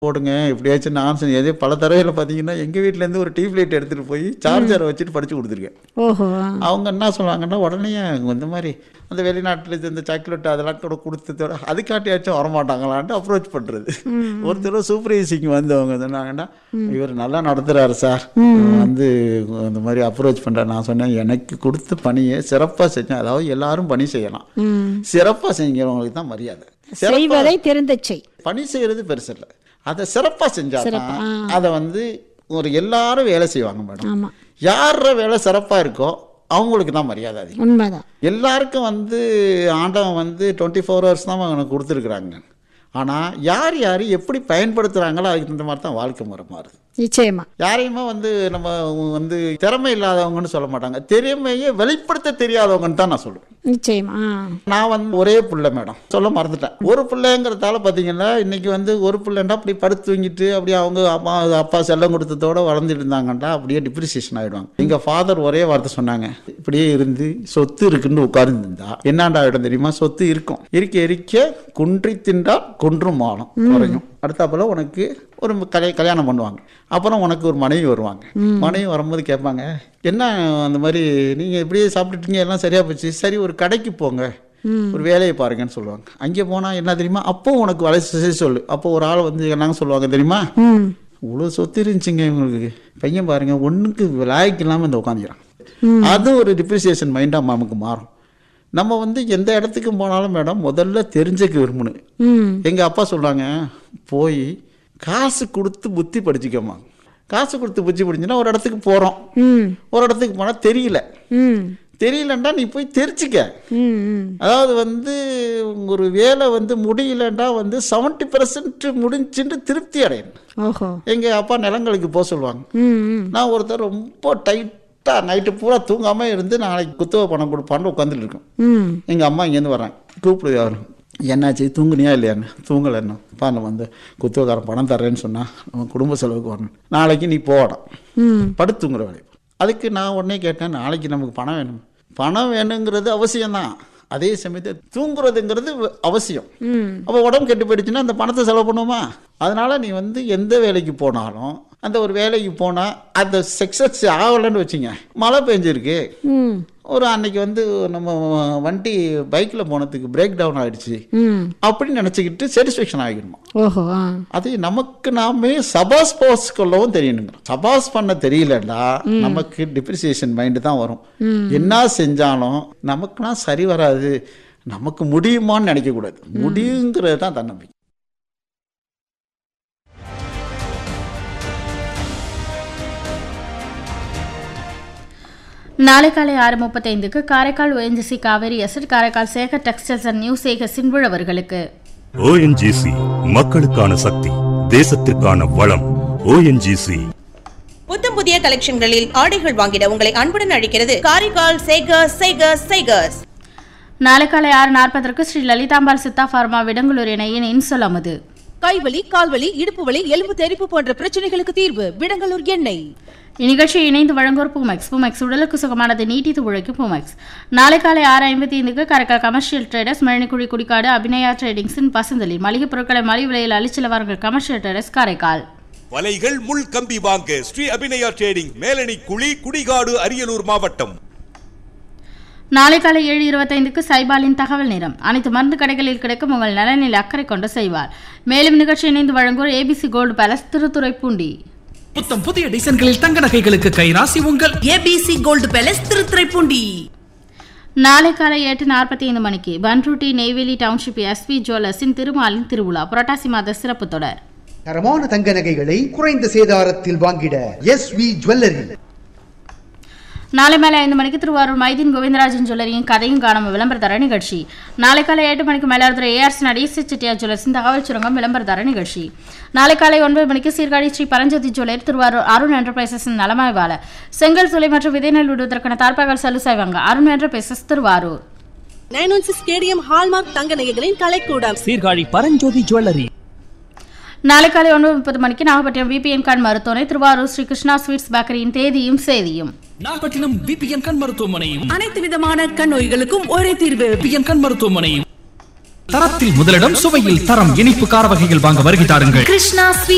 போடுங்க எப்படியாச்சும் நான் சொன்னேன். எதே பல தடவையில் பார்த்தீங்கன்னா எங்கள் வீட்டிலேருந்து ஒரு டியூப் லைட் எடுத்துகிட்டு போய் சார்ஜரை வச்சுட்டு படித்து கொடுத்துருக்கேன் ஓஹோ அவங்க என்ன சொல்லுவாங்கன்னா உடனே இந்த மாதிரி அந்த வெளிநாட்டில் இந்த சாக்லேட் அதெல்லாம் கூட கொடுத்ததோட அதுக்காட்டியாச்சும் வரமாட்டாங்களான்ட்டு அப்ரோச் பண்ணுறது ஒருத்தர் சூப்பர்வைசிங் வந்தவங்க சொன்னாங்கன்னா இவர் நல்லா நடத்துகிறாரு சார் வந்து இந்த மாதிரி அப்ரோச் பண்ணுறாரு நான் சொன்னேன் எனக்கு கொடுத்த பணியை சிறப்பாக செஞ்சேன் அதாவது எல்லாரும் பணி செய்யலாம் ம் சிறப்பாக செஞ்சவங்களுக்கு தான் மரியாதை சிறப்பா செய்வதை தெரிந்த செய் பணி செய்கிறது பெருசு இல்லை அதை சிறப்பாக செஞ்சா சிறப்பா, தான் அதை வந்து ஒரு எல்லாரும் வேலை செய்வாங்க மேடம் ஆமா யார வேலை சிறப்பாக இருக்கோ அவங்களுக்கு தான் மரியாதை அதிகம் உண்மைதான் எல்லாருக்கும் வந்து ஆண்டவன் வந்து டுவெண்ட்டி ஃபோர் ஹவர்ஸ் தான் அவனுக்கு கொடுத்துருக்குறாங்க ஆனால் யார் யார் எப்படி பயன்படுத்துகிறாங்களோ அதுக்கு தகுந்த மாதிரி தான் வாழ்க்கை முறை மாறுது நிச்சயமா யாரையுமே வந்து நம்ம வந்து திறமை இல்லாதவங்கன்னு சொல்ல மாட்டாங்க திறமையை வெளிப்படுத்த தெரியாதவங்கன்னு தான் நான் சொல்லுவேன் நிச்சயமா ஆ. நான் வந்து ஒரே பிள்ளை மேடம் சொல்ல மறந்துட்டேன் ஒரு பிள்ளைங்கிறதால பார்த்தீங்கன்னா இன்னைக்கு வந்து ஒரு பிள்ளைண்டா அப்படி படுத்து தூங்கிட்டு அப்படியே அவங்க அப்பா அப்பா செல்லம் கொடுத்ததோட வளர்ந்துட்டு இருந்தாங்கண்டா அப்படியே டிப்ரிசியேஷன் ஆயிடுவாங்க எங்க ஃபாதர் ஒரே வார்த்தை சொன்னாங்க இப்படியே இருந்து சொத்து இருக்குன்னு உட்கார்ந்துருந்தா என்னாண்டா ஆயிடும் தெரியுமா சொத்து இருக்கும் இருக்க இருக்க குன்றி தின்றால் குன்றும் மானம் குறையும் அடுத்தாப்புல உனக்கு ஒரு கல்யா கல்யாணம் பண்ணுவாங்க அப்புறம் உனக்கு ஒரு மனைவி வருவாங்க மனைவி வரும்போது கேட்பாங்க என்ன அந்த மாதிரி நீங்கள் இப்படியே சாப்பிட்டுட்டீங்க எல்லாம் சரியா போச்சு சரி ஒரு கடைக்கு போங்க ஒரு வேலையை பாருங்கன்னு சொல்லுவாங்க அங்கே போனால் என்ன தெரியுமா அப்போ உனக்கு வலை செய்ய சொல்லு அப்போ ஒரு ஆள் வந்து என்னங்க சொல்லுவாங்க தெரியுமா ம் இவ்வளோ சொத்து இருந்துச்சுங்க இவங்களுக்கு பையன் பாருங்க ஒன்றுக்கு லாய்க்கு இல்லாமல் இந்த உட்காந்துக்கிறான் அது ஒரு டிப்ரிசியேஷன் மைண்டாக நமக்கு மாறும் நம்ம வந்து எந்த இடத்துக்கு போனாலும் மேடம் முதல்ல தெரிஞ்சுக்க விரும்பணும் ம் எங்கள் அப்பா சொல்றாங்க போய் காசு கொடுத்து புத்தி படிச்சுக்கோமா காசு கொடுத்து புத்தி படிச்சுன்னா ஒரு இடத்துக்கு போகிறோம் ம் ஒரு இடத்துக்கு போனால் தெரியல ம் தெரியலண்டா நீ போய் தெரிச்சுக்க ம் ம் அதாவது வந்து ஒரு வேலை வந்து முடியலண்டா வந்து செவன்ட்டி பர்சன்ட் முடிஞ்சுட்டு திருப்தி அடையணும் ஓஹோ எங்கள் அப்பா நிலங்களுக்கு போக சொல்லுவாங்க ம் ம் நான் ஒருத்தர் ரொம்ப டைட்டாக நைட்டு பூரா தூங்காமல் இருந்து நாளைக்கு குத்தகை பணம் கொடுப்பான்னு உட்காந்துட்டு இருக்கோம் ம் எங்கள் அம்மா இங்கேருந்து வர்றாங்க கூப்பிடுது யாரும் என்னாச்சு தூங்குனியா இல்லையான்னு தூங்கலைன்னு பா நம்ம வந்து குத்தகைக்காரன் பணம் தர்றேன்னு சொன்னா நம்ம குடும்ப செலவுக்கு வரணும் நாளைக்கு நீ போகலாம் ம் படுத்து தூங்குற வேலை அதுக்கு நான் உடனே கேட்டேன் நாளைக்கு நமக்கு பணம் வேணும் பணம் வேணுங்கிறது அவசியம்தான் அதே சமயத்தில் தூங்குறதுங்கிறது வ- அவசியம் ம் அப்போ உடம்பு கெட்டு போயிடுச்சுன்னா அந்த பணத்தை செலவு பண்ணுவோமா அதனால நீ வந்து எந்த வேலைக்கு போனாலும் அந்த ஒரு வேலைக்கு போனால் அந்த சக்ஸஸ் ஆகலைன்னு வச்சுங்க மழை பெஞ்சிருக்கு ம் ஒரு அன்னைக்கு வந்து நம்ம வண்டி பைக்கில் போனதுக்கு பிரேக் டவுன் ஆயிடுச்சு ம் அப்படின்னு நினச்சிக்கிட்டு சாட்டிஸ்ஃபேக்ஷன் ஆகிடணும் ஓஹோ ஆ அது நமக்கு நாமே சபாஸ் போஸ் கொள்ளவும் தெரியணுங்க சபாஸ் பண்ண தெரியலடா நமக்கு டிப்ரிசியேஷன் மைண்டு தான் வரும் என்ன செஞ்சாலும் நமக்குனா சரி வராது நமக்கு முடியுமான்னு நினைக்கக்கூடாது முடியுங்கிறது தான் தன்னம்பிக்கை நாளை காலை ஆறு முப்பத்தைந்துக்கு Karaikal ONGC Cauvery asset Karaikal Sekar textiles and new Sekar சின்புழவர்களுக்கு ஓஎன்ஜிசி மக்களுக்கான சக்தி தேசத்திற்கான வளம் ஓஎன்ஜிசி புத்தம் புதிய கலெக்ஷன்களில் ஆடைகள் வாங்கிட உங்களை அன்புடன் அழைக்கிறது காரைக்கால் சேகர்ஸ் சேகர்ஸ் சேகர்ஸ் நாளை காலை ஆறு நாற்பதற்கு ஸ்ரீ லலிதாம்பாள் சித்தா ஃபார்மா விடங்குளூர் இணையின் இன்சொல் அமுது கைவலி கால்வலி இடுப்பு வலி எலும்பு தெறிப்பு போன்ற பிரச்சனைகளுக்கு தீர்வு விடங்கலூர் எண்ணெய் இந்நிகழ்ச்சியை இணைந்து வழங்குவோர் பூமெக்ஸ் பூமெக்ஸ் உடலுக்கு சுகமானது நீட்டித்து உழைக்கும் பூமெக்ஸ் நாளை காலை ஆறு ஐம்பத்தி ஐந்துக்கு காரைக்கால் கமர்ஷியல் ட்ரேடர்ஸ் மழனிக்குழி குடிக்காடு அபிநயா ட்ரேடிங்ஸின் பசந்தலி மளிகை பொருட்களை மலிவு விலையில் அளிச்சலவார்கள் கமர்ஷியல் ட்ரேடர்ஸ் காரைக்கால் வலைகள் முள் கம்பி வாங்க ஸ்ரீ அபிநயா ட்ரேடிங் மேலணி குழி குடிகாடு அரியலூர் மாவட்டம் நாளை காலை ஏழு இருபத்தைந்துக்கு சைபாலின் தகவல் நேரம் அனைத்து மருந்து கடைகளில் கிடைக்கும் உங்கள் நலனில் அக்கறை கொண்டு செய்வார் மேலும் நிகழ்ச்சி இணைந்து வழங்குவோர் ஏபிசி கோல்டு பேலஸ் திருத்துறைப்பூண்டி புத்தம் புதிய டிசைன்களில் தங்க நகைகளுக்கு கைராசி உங்கள் ஏபிசி கோல்டு பேலஸ் திருத்துறைப்பூண்டி நாளை காலை எட்டு நாற்பத்தி ஐந்து மணிக்கு பன்ருட்டி நெய்வேலி டவுன்ஷிப் எஸ்பி ஜுவல்லர்ஸின் திருமாலின் திருவிழா புரட்டாசி மாத சிறப்பு தொடர் தரமான தங்க நகைகளை குறைந்த சேதாரத்தில் வாங்கிட எஸ் வி ஜுவல்லரி நாளை மாலை ஐந்து மணிக்கு திருவாரூர் மைதீன் கோவிந்தராஜன் ஜுவல்லரியின் கதையும் காணும் விளம்பர தர நிகழ்ச்சி நாளை காலை எட்டு மணிக்கு மயிலாடுதுறை ஏஆர்சி நடேசி செட்டியார் ஜுவல்லர்ஸின் தகவல் சுரங்கம் விளம்பர தர நிகழ்ச்சி நாளை காலை ஒன்பது மணிக்கு சீர்காழி ஸ்ரீ பரஞ்சோதி ஜுவல்லர் திருவாரூர் அருண் என்டர்பிரைசஸ் நலமாய்வாளர் செங்கல் துளை மற்றும் விதைநெல் விடுவதற்கான தார்ப்பாகல் சலு செய்வாங்க Arun enterprises Thiruvarur nine one six KDM hallmark தங்க நகைகளின் கலைக்கூடம் சீர்காழி பரஞ்சோதி ஜுவல்லரி நாளை காலை ஒன்பது முப்பது மணிக்கு நாகப்பட்டினம் விபிஎன் கான் மருத்துவமனை திருவாரூர் ஸ்ரீ கிருஷ்ணா ஸ்வீட்ஸ் பேக்கரியின் தேதியும் சேதியும் நாகப்பட்டினம் பிபிஎன் கண் மருத்துவமனையும் அனைத்து விதமான கண் நோய்களுக்கும் ஒரே தீர்வு பிபிஎன் கண் மருத்துவமனையும் தரத்தில் முதலிடம் சுவையில் தரம் இனிப்பு கார வகைகள் வாங்க வருகை தாருங்கள் கிருஷ்ணா ஸ்வீட்